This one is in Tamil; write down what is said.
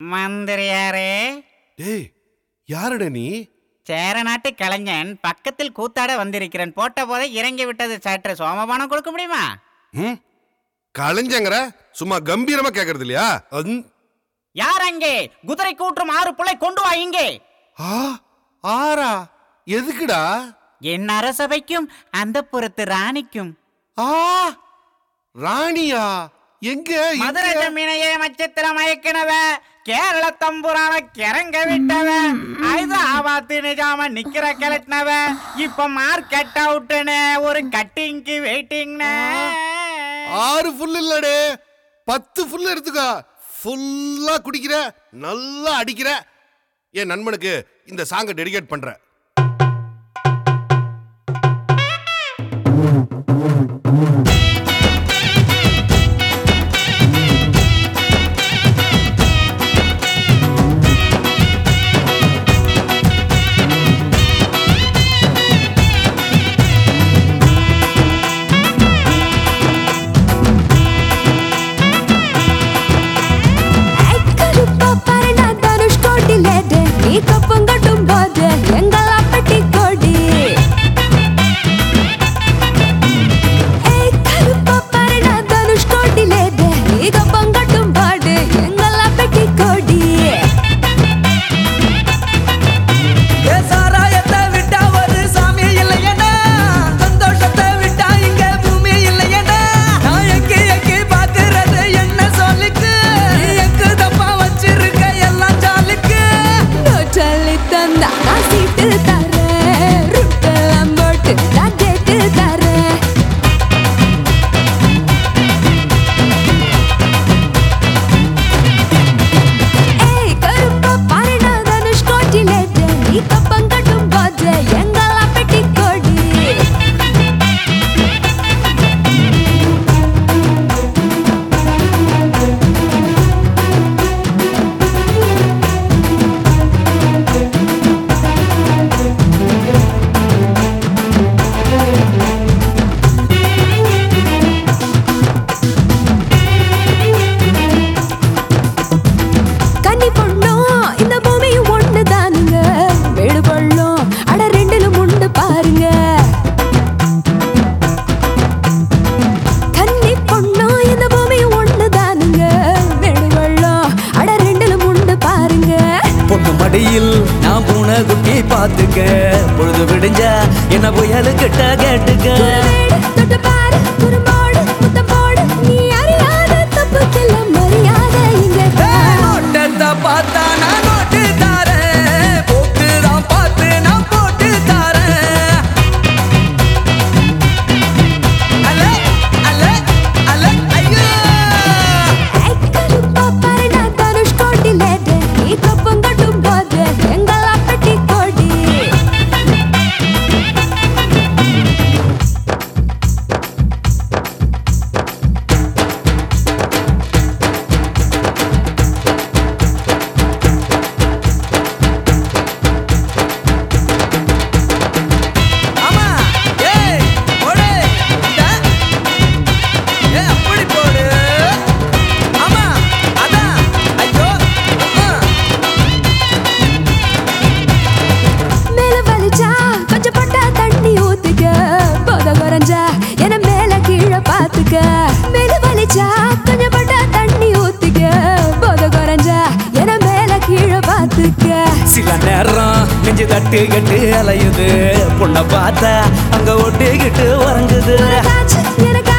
மந்திரியாரே டேய் யாருடா நீ சேர நாட்டு கலைஞன் பக்கத்தில் கூத்தாட வந்திருக்கிறேன் போட்ட போதே இறங்கி விட்டது சற்று சோமபானம் கொடுக்க முடியுமா ம் கலைஞ்சங்கிற சும்மா கம்பீரமா கேக்குறது இல்லையா அந்- யார் அங்கே குதிரை கூற்றும் ஆறு புள்ளை கொண்டு வா இங்கே ஆ ஆறா எதுக்குடா என் அரசபைக்கும் அந்த புறத்து ராணிக்கும் ஆ ராணியா எங்க எங்க? மதுரை மீனையே மச்சத்திர மயக்கினவ கேரள தம்புரான கிறங்க விட்டவ ஹைதராபாத் நிஜாம நிக்கிற கிளட்டினவ இப்ப மார்க்கெட் அவுட்டுன்னு ஒரு கட்டிங்க்கு வெயிட்டிங்னு ஆறு ஃபுல் இல்லடே பத்து ஃபுல் எடுத்துக்கோ ஃபுல்லா குடிக்கிற நல்லா அடிக்கிற என் நண்பனுக்கு இந்த சாங்கை டெடிகேட் பண்றேன் கருப்பா பரணா தனுஷ் கோட்டிலேடு நீ கப்பம் கட்டும் போது எங்கெல்லாம் பெட்டி கோடி ஏய் கருப்பா பரணா தனுஷ் கோட்டிலேடு நீ கப்பம் கட்டும் போது எங்கெல்லாம் பெட்டி கோடி ஏ சாராயத்தை விட்டா ஒரு சாமி இல்லையடா சந்தோஷத்தை விட்டா இங்க பூமி இல்லையடா நான் எக்கி எக்கி பாக்குறது என்ன சொல்லிக்கு நீ எக்கு தப்பா வச்சிருக்க எல்லாம் ஜாலிக்கு நோட்டலி தந்தா நான் சீட்டு தரேன் ரூட்டெல்லாம் போட்டு நான் கேட்டு தரேன் ஏய் கருப்பா பரணா தனுஷ் கோட்டிலேடு நீ கப்பம் கட்டும் போது எங்கெல்லாம் பெட்டி கோடி கன்னி பொண்ணும் இந்த பூமியும் ஒண்ணு தானுங்க வீடு பள்ளம் அட ரெண்டிலும் உண்டு பாருங்க கன்னி பொண்ணும் இந்த பூமியும் ஒண்ணு தானுங்க வீடு பள்ளம் அட ரெண்டிலும் உண்டு பாருங்க பொண்ணு மடியில் நான் பூனை குட்டி பாத்துக்க பொழுது விடிஞ்ச என்ன புயலு கிட்ட கேட்டுக்க குருவேடு தொட்டு பாரு குறும்போடு முத்தம் போடு நீ அறியாத தப்புக்கெல்லாம் மரியாதை இங்க தான். நோட்டத்தை பார்த்தா நான் நோட்டு தாரேன் போட்டு தான் பார்த்து நான் போட்டு தாரேன் அல அல அல ஐயோ கருப்பா பரணா தனுஷ் கோட்டிலேடு நீ கப்பம் கட்டும் போது எங்கெல்லாம் பெட்டி கோடி ஆமா ஏய் போடு இந்த ஏய் அப்படி போடு ஆமா அதான் ஐயோ அம்மா மேல வலிச்சா கொஞ்சம் பட்டா தண்ணி ஊத்துக்க போத குறைஞ்சா என மேல கீழே பாத்துக்க மேல வலிச்சா கொஞ்சம் பட்டா தண்ணி ஊத்துக்க போத குறைஞ்சா என மேல கீழே பாத்துக்க சில நேரம் நெஞ்சு தட்டு கட்டு அலையுது பொண்ணை பார்த்தா அங்க ஒட்டிக்கிட்டு உறங்குது உனக்காச்சு எனக்கு